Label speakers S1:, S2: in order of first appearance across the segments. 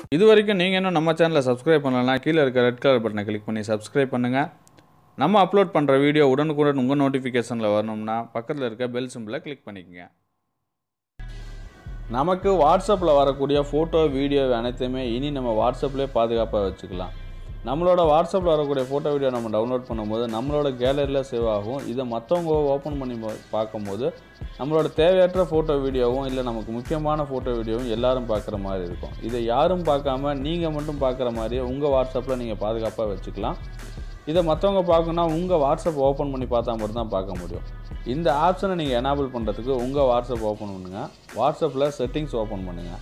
S1: இது வரைக்கும் நீங்கள் இன்னும் நம்ம சேனலை சப்ஸ்கிரைப் பண்ணலன்னா கீழே இருக்க ரெட் கலர் பட்டனை கிளிக் பண்ணி சப்ஸ்கிரைப் பண்ணுங்கள் நம்ம அப்லோட் பண்ணுற வீடியோ உடனுக்குடன் உங்கள் நோட்டிஃபிகேஷனில் வரணும்னா பக்கத்தில் இருக்க பெல் சிம்பிளை கிளிக் பண்ணிக்கங்க நமக்கு வாட்ஸ்அப்பில் வரக்கூடிய ஃபோட்டோ வீடியோ அனைத்துமே இனி நம்ம வாட்ஸ்அப்லேயே பாதுகாப்பாக வச்சுக்கலாம் நம்மளோட வாட்ஸ்அப்பில் வரக்கூடிய ஃபோட்டோ வீடியோ நம்ம டவுன்லோட் பண்ணும்போது நம்மளோட கேலரியில் சேவ் ஆகும் இதை மற்றவங்க ஓப்பன் பண்ணி பா- பார்க்கும்போது நம்மளோட தேவையற்ற ஃபோட்டோ வீடியோவும் இல்லை நமக்கு முக்கியமான ஃபோட்டோ வீடியோவும் எல்லாரும் பார்க்குற மாதிரி இருக்கும் இதை யாரும் பார்க்காம நீங்கள் மட்டும் பார்க்குற மாதிரி உங்கள் வாட்ஸ்அப்பில் நீங்கள் பாதுகாப்பாக வச்சுக்கலாம் இதை மற்றவங்க பார்க்கணுன்னா உங்கள் வாட்ஸ்அப் ஓப்பன் பண்ணி பார்த்தா மட்டும் தான் பார்க்க முடியும் இந்த ஆப்ஷனை நீங்கள் எனேபிள் பண்ணுறதுக்கு உங்கள் வாட்ஸ்அப் ஓப்பன் பண்ணுங்கள் வாட்ஸ்அப்பில் செட்டிங்ஸ் ஓப்பன் பண்ணுங்கள்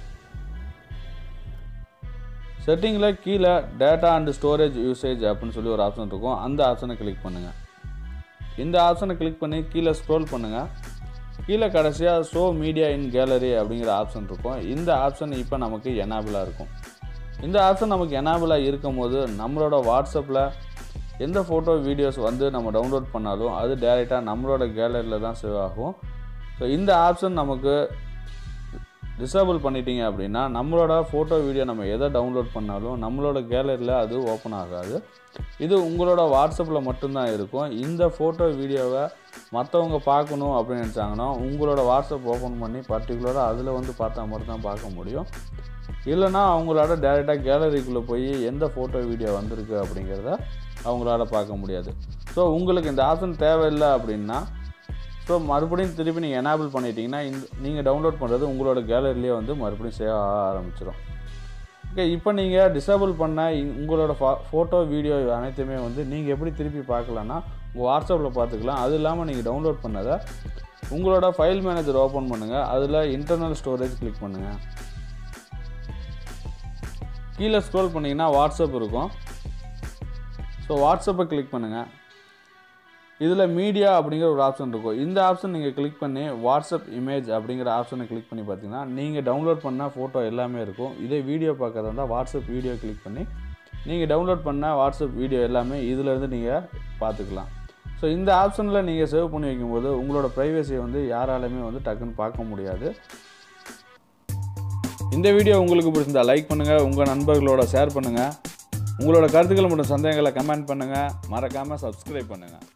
S1: செட்டிங்கில் கீழே டேட்டா அண்ட் ஸ்டோரேஜ் யூசேஜ் அப்படின்னு சொல்லி ஒரு ஆப்ஷன் இருக்கும் அந்த ஆப்ஷனை கிளிக் பண்ணுங்கள் இந்த ஆப்ஷனை கிளிக் பண்ணி கீழே ஸ்க்ரோல் பண்ணுங்கள் கீழே கடைசியாக ஷோ மீடியா இன் கேலரி அப்படிங்கிற ஆப்ஷன் இருக்கும் இந்த ஆப்ஷன் இப்போ நமக்கு எனாபிளாக இருக்கும் இந்த ஆப்ஷன் நமக்கு எனாபிளாக இருக்கும் போது நம்மளோட வாட்ஸ்அப்பில் எந்த ஃபோட்டோ வீடியோஸ் வந்து நம்ம டவுன்லோட் பண்ணாலும் அது டேரெக்டாக நம்மளோட கேலரியில் தான் சேவ் ஆகும் ஸோ இந்த ஆப்ஷன் நமக்கு டிசேபிள் பண்ணிட்டீங்க அப்படின்னா நம்மளோட ஃபோட்டோ வீடியோ நம்ம எதை டவுன்லோட் பண்ணாலும் நம்மளோட கேலரியில் அது ஓப்பன் ஆகாது இது உங்களோட வாட்ஸ்அப்பில் மட்டும்தான் இருக்கும் இந்த ஃபோட்டோ வீடியோவை மற்றவங்க பார்க்கணும் அப்படின்னு நினச்சாங்கன்னா உங்களோட வாட்ஸ்அப் ஓப்பன் பண்ணி பர்டிகுலராக அதில் வந்து பார்த்தா மட்டும் தான் பார்க்க முடியும் இல்லைனா அவங்களோட டேரெக்டாக கேலரிக்குள்ளே போய் எந்த ஃபோட்டோ வீடியோ வந்திருக்கு அப்படிங்கிறத அவங்களால பார்க்க முடியாது ஸோ உங்களுக்கு இந்த ஆப்ஷன் தேவையில்லை அப்படின்னா ஸோ மறுபடியும் திருப்பி நீங்கள் எனேபிள் பண்ணிட்டீங்கன்னா இந்த நீங்கள் டவுன்லோட் பண்ணுறது உங்களோட கேலரிலேயே வந்து மறுபடியும் சேவ் ஆக ஆரம்பிச்சிடும் ஓகே இப்போ நீங்கள் டிசேபிள் பண்ண இ- உங்களோட ஃபோட்டோ வீடியோ அனைத்துமே வந்து நீங்கள் எப்படி திருப்பி பார்க்கலான்னா உங்கள் வாட்ஸ்அப்பில் பார்த்துக்கலாம் அது இல்லாமல் நீங்கள் டவுன்லோட் பண்ணதை உங்களோட ஃபைல் மேனேஜர் ஓப்பன் பண்ணுங்கள் அதில் இன்டர்னல் ஸ்டோரேஜ் கிளிக் பண்ணுங்கள் கீழே ஸ்க்ரோல் பண்ணிங்கன்னா வாட்ஸ்அப் இருக்கும் ஸோ வாட்ஸ்அப்பை கிளிக் பண்ணுங்கள் இதில் மீடியா அப்படிங்கிற ஒரு ஆப்ஷன் இருக்கும் இந்த ஆப்ஷன் நீங்கள் கிளிக் பண்ணி வாட்ஸ்அப் இமேஜ் அப்படிங்கிற ஆப்ஷனை கிளிக் பண்ணி பார்த்தீங்கன்னா நீங்கள் டவுன்லோட் பண்ண ஃபோட்டோ எல்லாமே இருக்கும் இதே வீடியோ பார்க்கறதா இருந்தால் வாட்ஸ்அப் வீடியோ கிளிக் பண்ணி நீங்கள் டவுன்லோட் பண்ண வாட்ஸ்அப் வீடியோ எல்லாமே இதிலேருந்து நீங்கள் பார்த்துக்கலாம் ஸோ இந்த ஆப்ஷனில் நீங்கள் சேவ் பண்ணி வைக்கும்போது உங்களோட ப்ரைவசியை வந்து யாராலுமே வந்து டக்குன்னு பார்க்க முடியாது இந்த வீடியோ உங்களுக்கு பிடிச்சிருந்தா லைக் பண்ணுங்கள் உங்கள் நண்பர்களோட ஷேர் பண்ணுங்கள் உங்களோட கருத்துக்கள் மற்றும் சந்தேகங்களை கமெண்ட் பண்ணுங்கள் மறக்காமல் சப்ஸ்கிரைப் பண்ணுங்கள்